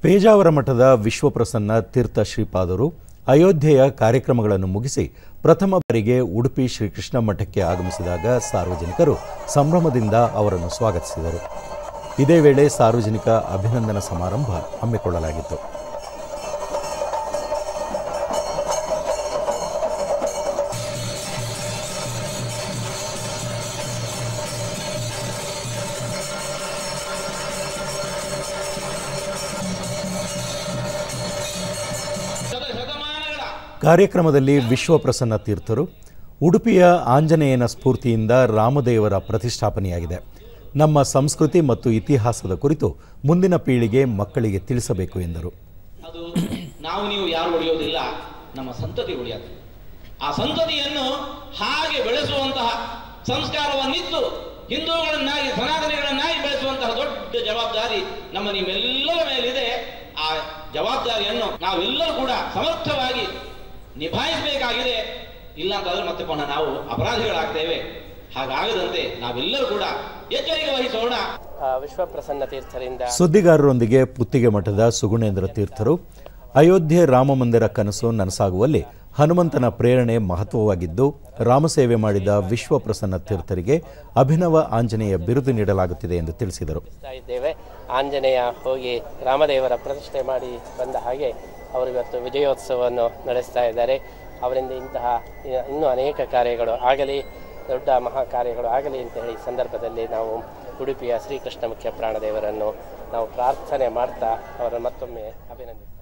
ಪೇಜಾವರ ಮಠದ ವಿಶ್ವಪ್ರಸನ್ನ ತೀರ್ಥ ಶ್ರೀಪಾದರು ಅಯೋಧ್ಯೆಯ ಕಾರ್ಯಕ್ರಮಗಳನ್ನು ಮುಗಿಸಿ ಪ್ರಥಮ ಬಾರಿಗೆ ಉಡುಪಿ ಶ್ರೀಕೃಷ್ಣ ಮಠಕ್ಕೆ ಆಗಮಿಸಿದಾಗ ಸಾರ್ವಜನಿಕರು ಸಂಭ್ರಮದಿಂದ ಅವರನ್ನು ಸ್ವಾಗತಿಸಿದರು ಇದೇ ವೇಳೆ ಸಾರ್ವಜನಿಕ ಅಭಿನಂದನಾ ಸಮಾರಂಭ ಹಮ್ಮಿಕೊಳ್ಳಲಾಗಿತ್ತು ಕಾರ್ಯಕ್ರಮದಲ್ಲಿ ವಿಶ್ವಪ್ರಸನ್ನ ತೀರ್ಥರು ಉಡುಪಿಯ ಆಂಜನೇಯನ ಸ್ಫೂರ್ತಿಯಿಂದ ರಾಮದೇವರ ಪ್ರತಿಷ್ಠಾಪನೆಯಾಗಿದೆ ನಮ್ಮ ಸಂಸ್ಕೃತಿ ಮತ್ತು ಇತಿಹಾಸದ ಕುರಿತು ಮುಂದಿನ ಪೀಳಿಗೆ ಮಕ್ಕಳಿಗೆ ತಿಳಿಸಬೇಕು ಎಂದರು ಅದು ನಾವು ನೀವು ಯಾರು ಉಳಿಯೋದಿಲ್ಲ ನಮ್ಮ ಸಂತತಿ ಉಳಿಯೋದು ಆ ಸಂತತಿಯನ್ನು ಹಾಗೆ ಬೆಳೆಸುವಂತಹ ಸಂಸ್ಕಾರವನ್ನಿತ್ತು ಹಿಂದೂಗಳನ್ನಾಗಿ ಸನಾತನಿಗಳನ್ನಾಗಿ ಬೆಳೆಸುವಂತಹ ದೊಡ್ಡ ಜವಾಬ್ದಾರಿ ನಮ್ಮ ನಿಮ್ಮೆಲ್ಲರ ಮೇಲಿದೆ ಆ ಜವಾಬ್ದಾರಿಯನ್ನು ನಾವೆಲ್ಲರೂ ಕೂಡ ಸಮರ್ಥವಾಗಿ ನಿಭಾಯಿಸಬೇಕಾಗಿದೆ ಇಲ್ಲ ಅಂತಂದ್ರೆ ಮತ್ತೆ ಪುನಃ ನಾವು ಅಪರಾಧಿಗಳಾಗ್ತೇವೆ ಹಾಗಾಗದಂತೆ ನಾವೆಲ್ಲರೂ ಕೂಡ ಎಚ್ಚರಿಕೆ ವಹಿಸೋಣ ಆ, ವಿಶ್ವಪ್ರಸನ್ನ ತೀರ್ಥರಿಂದ ಸುದ್ದಿಗಾರರೊಂದಿಗೆ ಪುತ್ತಿಗೆ ಮಠದ ಸುಗುಣೇಂದ್ರ ತೀರ್ಥರು ಅಯೋಧ್ಯೆ ರಾಮ ಮಂದಿರ ಕನಸು ನನಸಾಗುವಲ್ಲಿ ಹನುಮಂತನ ಪ್ರೇರಣೆ ಮಹತ್ವವಾಗಿದ್ದು ರಾಮಸೇವೆ ಮಾಡಿದ ವಿಶ್ವಪ್ರಸನ್ನ ತೀರ್ಥರಿಗೆ ಅಭಿನವ ಆಂಜನೇಯ ಬಿರುದು ನೀಡಲಾಗುತ್ತಿದೆ ಎಂದು ತಿಳಿಸಿದರು ನಡೆಸ್ತಾ ಇದ್ದೇವೆ ಆಂಜನೇಯ ಹೋಗಿ ರಾಮದೇವರ ಪ್ರತಿಷ್ಠೆ ಮಾಡಿ ಬಂದ ಹಾಗೆ ಅವರು ಇವತ್ತು ವಿಜಯೋತ್ಸವವನ್ನು ನಡೆಸ್ತಾ ಇದ್ದಾರೆ ಅವರಿಂದ ಇಂತಹ ಇ- ಇನ್ನೂ ಅನೇಕ ಕಾರ್ಯಗಳು ಆಗಲಿ ದೊಡ್ಡ ಮಹಾ ಕಾರ್ಯಗಳು ಆಗಲಿ ಅಂತ ಹೇಳಿ ಈ ಸಂದರ್ಭದಲ್ಲಿ ನಾವು ಉಡುಪಿಯ ಶ್ರೀಕೃಷ್ಣ ಮುಖ್ಯ ಪ್ರಾಣದೇವರನ್ನು ನಾವು ಪ್ರಾರ್ಥನೆ ಮಾಡ್ತಾ ಅವರನ್ನು ಮತ್ತೊಮ್ಮೆ ಅಭಿನಂದಿಸ್ತೇವೆ